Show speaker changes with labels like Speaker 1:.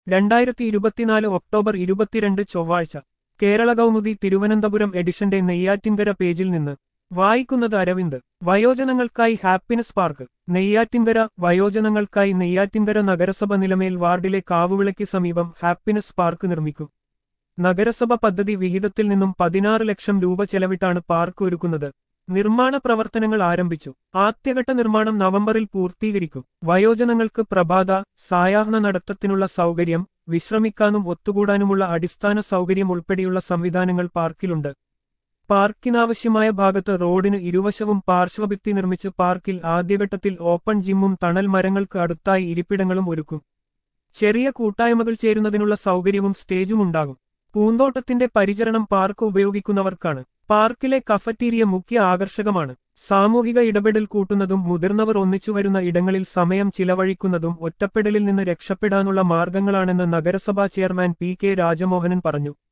Speaker 1: രണ്ടായിരത്തി ഇരുപത്തിനാല് ഒക്ടോബർ ഇരുപത്തിരണ്ട് ചൊവ്വാഴ്ച കേരള കൗമുദി തിരുവനന്തപുരം എഡിഷന്റെ നെയ്യാറ്റിൻകര പേജിൽ നിന്ന് വായിക്കുന്നത് അരവിന്ദ് വയോജനങ്ങൾക്കായി ഹാപ്പിനെസ് പാർക്ക് നെയ്യാറ്റിൻകര വയോജനങ്ങൾക്കായി നെയ്യാറ്റിൻകര നഗരസഭ നിലമേൽ വാർഡിലെ കാവുവിളയ്ക്ക് സമീപം ഹാപ്പിനെസ് പാർക്ക് നിർമ്മിക്കും നഗരസഭ പദ്ധതി വിഹിതത്തിൽ നിന്നും പതിനാറ് ലക്ഷം രൂപ ചെലവിട്ടാണ് പാർക്ക് ഒരുക്കുന്നത് നിർമ്മാണ പ്രവർത്തനങ്ങൾ ആരംഭിച്ചു ആദ്യഘട്ട നിർമ്മാണം നവംബറിൽ പൂർത്തീകരിക്കും വയോജനങ്ങൾക്ക് പ്രഭാത സായാഹ്ന നടത്തത്തിനുള്ള സൗകര്യം വിശ്രമിക്കാനും ഒത്തുകൂടാനുമുള്ള അടിസ്ഥാന സൗകര്യം ഉൾപ്പെടെയുള്ള സംവിധാനങ്ങൾ പാർക്കിലുണ്ട് പാർക്കിനാവശ്യമായ ഭാഗത്ത് റോഡിന് ഇരുവശവും പാർശ്വഭിത്തി നിർമ്മിച്ച് പാർക്കിൽ ആദ്യഘട്ടത്തിൽ ഓപ്പൺ ജിമ്മും തണൽ മരങ്ങൾക്ക് അടുത്തായി ഇരിപ്പിടങ്ങളും ഒരുക്കും ചെറിയ കൂട്ടായ്മകൾ ചേരുന്നതിനുള്ള സൗകര്യവും സ്റ്റേജും ഉണ്ടാകും പൂന്തോട്ടത്തിന്റെ പരിചരണം പാർക്ക് ഉപയോഗിക്കുന്നവർക്കാണ് പാർക്കിലെ കഫറ്റീരിയ മുഖ്യ ആകർഷകമാണ് സാമൂഹിക ഇടപെടൽ കൂട്ടുന്നതും മുതിർന്നവർ ഒന്നിച്ചുവരുന്ന ഇടങ്ങളിൽ സമയം ചിലവഴിക്കുന്നതും ഒറ്റപ്പെടലിൽ നിന്ന് രക്ഷപ്പെടാനുള്ള മാർഗങ്ങളാണെന്ന് നഗരസഭാ ചെയർമാൻ പി കെ രാജമോഹനൻ പറഞ്ഞു